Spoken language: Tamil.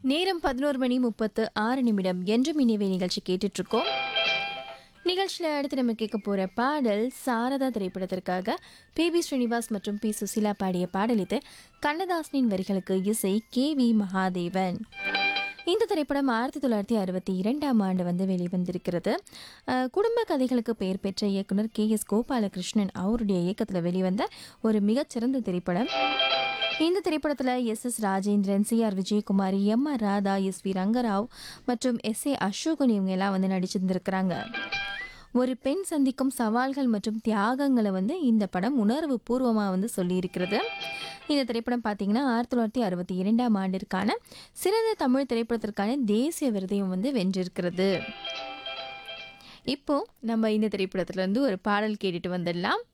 நேரம் பதினோரு மணி முப்பத்து ஆறு நிமிடம் என்றும் இனிவே நிகழ்ச்சி கேட்டுட்டு இருக்கோம் நிகழ்ச்சியில் அடுத்து நம்ம கேட்க போகிற பாடல் சாரதா திரைப்படத்திற்காக பி பி ஸ்ரீனிவாஸ் மற்றும் பி சுசிலா பாடிய பாடல் இது கண்ணதாசனின் வரிகளுக்கு இசை கே வி மகாதேவன் இந்த திரைப்படம் ஆயிரத்தி தொள்ளாயிரத்தி அறுபத்தி இரண்டாம் ஆண்டு வந்து வெளிவந்திருக்கிறது அஹ், குடும்ப கதைகளுக்கு பெயர் பெற்ற இயக்குனர் கே எஸ் கோபாலகிருஷ்ணன் அவருடைய இயக்கத்தில் வெளிவந்த ஒரு மிகச்சிறந்த திரைப்படம் இந்த திரைப்படத்தில் S S Rajendran C R Vijayakumari M R Radha S V Rangarao மற்றும் எஸ் ஏ அசோகன் இவங்க எல்லாம் வந்து நடிச்சிருந்திருக்கிறாங்க ஒரு பெண் சந்திக்கும் சவால்கள் மற்றும் தியாகங்களை வந்து இந்த படம் உணர்வு பூர்வமாக வந்து சொல்லியிருக்கிறது இந்த திரைப்படம் பார்த்தீங்கன்னா ஆயிரத்தி தொள்ளாயிரத்தி அறுபத்தி இரண்டாம் ஆண்டிற்கான சிறந்த தமிழ் திரைப்படத்திற்கான தேசிய விருதையும் வந்து வென்றிருக்கிறது இப்போ நம்ம இந்த திரைப்படத்துல இருந்து ஒரு பாடல் கேட்டுட்டு வந்துடலாம்